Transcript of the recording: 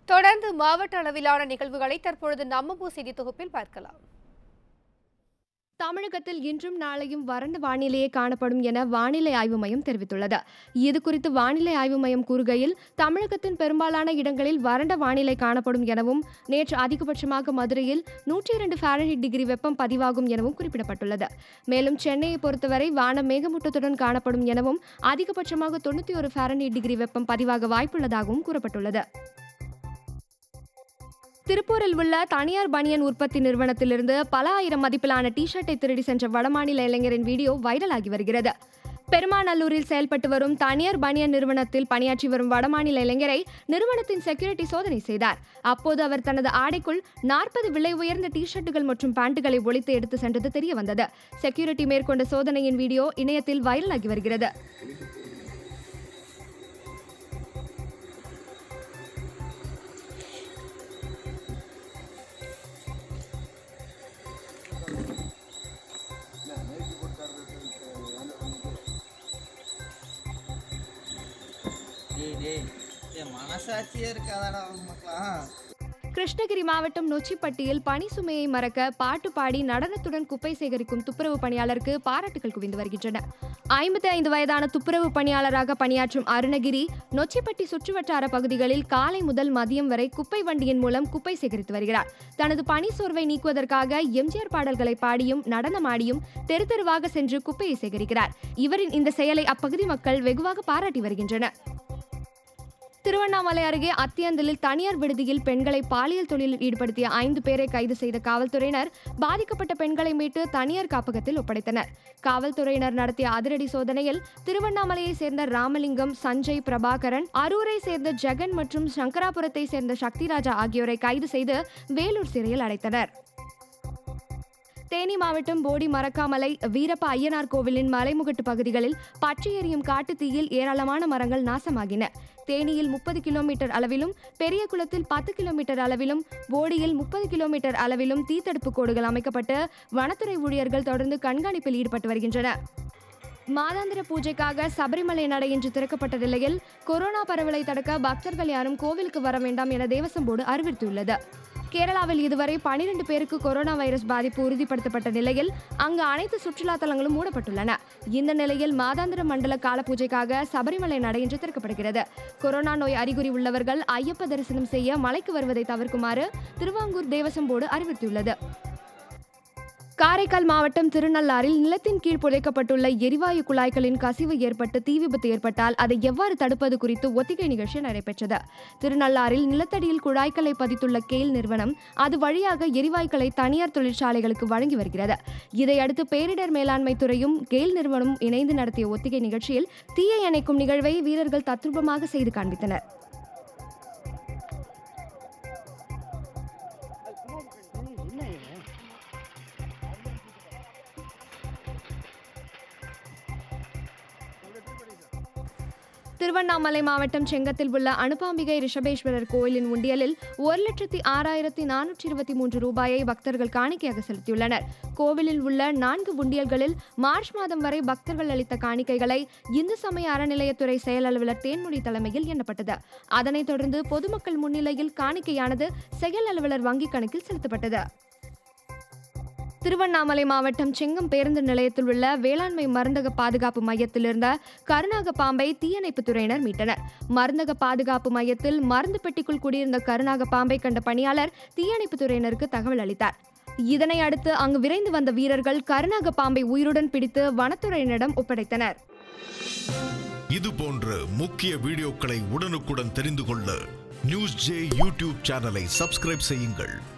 தொடர்ந்து மாவட்ட அளவிலான நிகழ்வுகளை தற்பொழுது நம்ம செய்தி தொகுப்பில் பார்க்கலாம் தமிழகத்தில் இன்றும் நாளையும் வறண்ட வானிலையே காணப்படும் என வானிலை ஆய்வு மையம் தெரிவித்துள்ளது இது குறித்து வானிலை ஆய்வு மையம் கூறுகையில் தமிழகத்தின் பெரும்பாலான இடங்களில் வறண்ட வானிலை காணப்படும் எனவும் நேற்று அதிகபட்சமாக மதுரையில் நூற்றி இரண்டு ஃபாரன்ஹீட் டிகிரி வெப்பம் பதிவாகும் எனவும் குறிப்பிடப்பட்டுள்ளது மேலும் சென்னையை பொறுத்தவரை வானம் மேகமூட்டத்துடன் காணப்படும் எனவும் அதிகபட்சமாக தொண்ணூற்றி ஒரு ஃபாரன்ஹீட் டிகிரி வெப்பம் பதிவாக வாய்ப்புள்ளதாகவும் கூறப்பட்டுள்ளது திருப்பூரில் உள்ள தனியார் பனியன் உற்பத்தி நிறுவனத்திலிருந்து பல ஆயிரம் மதிப்பிலான டி ஷர்ட்டை திருடி சென்ற வடமாநில இளைஞரின் வீடியோ வைரலாகி வருகிறது பெருமாநல்லூரில் செயல்பட்டு வரும் தனியார் பனியன் நிறுவனத்தில் பணியாற்றி வரும் வடமாநில இளைஞரை நிறுவனத்தின் செக்யூரிட்டி சோதனை செய்தார் அப்போது அவர் தனது ஆடைக்குள் நாற்பது விலை உயர்ந்த டி ஷர்ட்டுகள் மற்றும் பேண்ட்டுகளை ஒழித்து எடுத்து சென்றது தெரிய வந்தது செக்யூரிட்டி மேற்கொண்ட சோதனையின் வீடியோ இணையத்தில் வைரலாகி வருகிறது டேய் டேய் டேய் மனசாட்சியே இருக்காதாடா உங்களுக்குலாம் கிருஷ்ணகிரி மாவட்டம் நொச்சிப்பட்டியில் பனி சுமையை மறக்க பாட்டு பாடி நடனத்துடன் குப்பை சேகரிக்கும் துப்புரவு பணியாளருக்கு பாராட்டுகள் குவிந்து வருகின்றன ஐம்பத்தி ஐந்து வயதான துப்புரவு பணியாளராக பணியாற்றும் அருணகிரி நொச்சிப்பட்டி சுற்றுவட்டார பகுதிகளில் காலை முதல் மதியம் வரை குப்பை வண்டியின் மூலம் குப்பை சேகரித்து வருகிறார் தனது பணி சோர்வை நீக்குவதற்காக எம்ஜிஆர் பாடல்களை பாடியும் நடனமாடியும் தெரு தெருவாக சென்று குப்பையை சேகரிக்கிறார் இவரின் இந்த செயலை அப்பகுதி மக்கள் வெகுவாக பாராட்டி வருகின்றனர் திருவண்ணாமலை அருகே அத்தியந்தலில் தனியார் விடுதியில் பெண்களை பாலியல் தொழிலில் ஈடுபடுத்திய ஐந்து பேரை கைது செய்த காவல்துறையினர் பாதிக்கப்பட்ட பெண்களை மீட்டு தனியார் காப்பகத்தில் ஒப்படைத்தனர் காவல்துறையினர் நடத்திய அதிரடி சோதனையில் திருவண்ணாமலையை சேர்ந்த ராமலிங்கம் சஞ்சய் பிரபாகரன் அரூரை சேர்ந்த ஜெகன் மற்றும் சங்கராபுரத்தை சேர்ந்த சக்திராஜா ஆகியோரை கைது செய்து வேலூர் சிறையில் அடைத்தனர் தேனி மாவட்டம் போடி மரக்காமலை வீரப்ப ஐயனார் கோவிலின் மலைமுகட்டு பகுதிகளில் பற்றி எரியும் காட்டுத்தீயில் ஏராளமான மரங்கள் நாசமாகின தேனியில் முப்பது கிலோமீட்டர் அளவிலும் பெரிய குளத்தில் பத்து கிலோமீட்டர் அளவிலும் போடியில் முப்பது கிலோமீட்டர் அளவிலும் தீத்தடுப்பு கோடுகள் அமைக்கப்பட்டு வனத்துறை ஊழியர்கள் தொடர்ந்து கண்காணிப்பில் ஈடுபட்டு வருகின்றனர் மாதாந்திர பூஜைக்காக சபரிமலை நடை இன்று திறக்கப்பட்ட நிலையில் கொரோனா பரவலை தடுக்க பக்தர்கள் யாரும் கோவிலுக்கு வர வேண்டாம் என தேவசம் போர்டு அறிவித்துள்ளது கேரளாவில் இதுவரை பனிரெண்டு பேருக்கு கொரோனா வைரஸ் பாதிப்பு உறுதிப்படுத்தப்பட்ட நிலையில் அங்கு அனைத்து சுற்றுலா தலங்களும் மூடப்பட்டுள்ளன இந்த நிலையில் மாதாந்திர மண்டல கால பூஜைக்காக சபரிமலை நடை இன்று திறக்கப்படுகிறது கொரோனா நோய் அறிகுறி உள்ளவர்கள் ஐயப்ப தரிசனம் செய்ய மலைக்கு வருவதை தவிர்க்குமாறு திருவாங்கூர் தேவசம் போர்டு அறிவித்துள்ளது காரைக்கால் மாவட்டம் திருநள்ளாறில் நிலத்தின் கீழ் புதைக்கப்பட்டுள்ள எரிவாயு குழாய்களின் கசிவு ஏற்பட்டு தீ விபத்து ஏற்பட்டால் அதை எவ்வாறு தடுப்பது குறித்து ஒத்திகை நிகழ்ச்சி நடைபெற்றது திருநள்ளாறில் நிலத்தடியில் குழாய்களை பதித்துள்ள கேல் நிறுவனம் அது வழியாக எரிவாயுக்களை தனியார் தொழிற்சாலைகளுக்கு வழங்கி வருகிறது இதையடுத்து பேரிடர் மேலாண்மை துறையும் கேல் நிறுவனமும் இணைந்து நடத்திய ஒத்திகை நிகழ்ச்சியில் தீயை அணைக்கும் நிகழ்வை வீரர்கள் தத்ரூபமாக செய்து காண்பித்தனர் திருவண்ணாமலை மாவட்டம் செங்கத்தில் உள்ள அனுபாம்பிகை ரிஷபேஸ்வரர் கோயிலின் உண்டியலில் ஒரு லட்சத்தி ஆறாயிரத்தி நானூற்றி இருபத்தி மூன்று ரூபாயை பக்தர்கள் காணிக்கையாக செலுத்தியுள்ளனர் கோவிலில் உள்ள நான்கு உண்டியல்களில் மார்ச் மாதம் வரை பக்தர்கள் அளித்த காணிக்கைகளை இந்து சமய அறநிலையத்துறை செயல் அலுவலர் தேன்மொழி தலைமையில் எண்ணப்பட்டது அதனைத் தொடர்ந்து பொதுமக்கள் முன்னிலையில் காணிக்கையானது செயல் அலுவலர் வங்கிக் கணக்கில் செலுத்தப்பட்டது திருவண்ணாமலை மாவட்டம் செங்கம் பேருந்து நிலையத்தில் உள்ள வேளாண்மை மருந்தக பாதுகாப்பு மையத்தில் இருந்த கருநாக பாம்பை தீயணைப்புத் துறையினர் மீட்டனர் மருந்தக பாதுகாப்பு மையத்தில் மருந்து பெட்டிக்குள் குடியிருந்த கருநாக பாம்பை கண்ட பணியாளர் தீயணைப்புத் துறையினருக்கு தகவல் அளித்தார் இதனை அடுத்து அங்கு விரைந்து வந்த வீரர்கள் கருநாக பாம்பை உயிருடன் பிடித்து வனத்துறையினரிடம் ஒப்படைத்தனர் இது போன்ற முக்கிய வீடியோக்களை உடனுக்குடன் தெரிந்து கொள்ள நியூஸ் ஜே யூடியூப் சேனலை சப்ஸ்கிரைப் செய்யுங்கள்